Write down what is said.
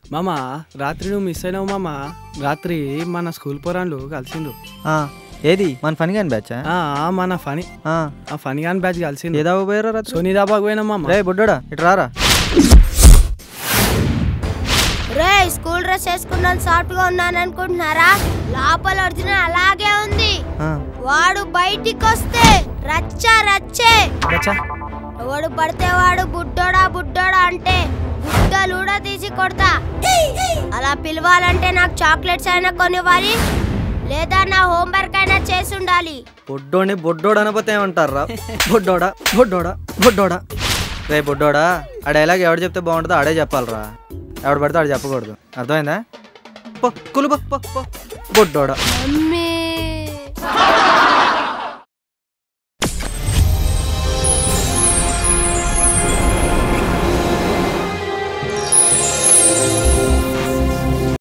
మామ రాత్రి నువ్వు మిస్ అయినావు మామ రాత్రి మన స్కూల్ పోరాన్లు కలిసిండు ఆ, ఏది మన ఫని కానీ బ్యాచ్ ఆ, మన ఫనీ ఆ ఫనీ గాని బ్యాచ్ కలిసిండు ఏదా పోయారా రాత్రి సోనీ దాబాకు పోయినాం మామ రే బుడ్డోడా ఇటు రారా రే స్కూల్ డ్రెస్ వేసుకున్నాను సాఫ్ట్ గా ఉన్నాను అనుకుంటున్నారా లోపల ఒరిజినల్ అలాగే ఉంది ఆ, వాడు బయటికి వస్తే రచ్చ రచ్చే బచ్చా ఎవడు పడితే వాడు బుడ్డోడా బుడ్డోడా అంటే బుడ్డలు కూడా తీసి కొడతా అలా పిలవాలంటే నాకు చాక్లెట్స్ అయినా కొనివ్వాలి లేదా నా హోంవర్క్ అయినా చేసి ఉండాలి బొడ్డోని బొడ్డోడు అనపోతే ఏమంటారా బొడ్డోడా బొడ్డోడా బొడ్డోడా రే బొడ్డోడా ఆ డైలాగ్ ఎవడు చెప్తే బాగుంటుందో ఆడే చెప్పాలరా ఎవడు పడితే ఆడు చెప్పకూడదు అర్థమైందా పో కులు పో, పో, పో. బొడ్డోడా మమ్మీ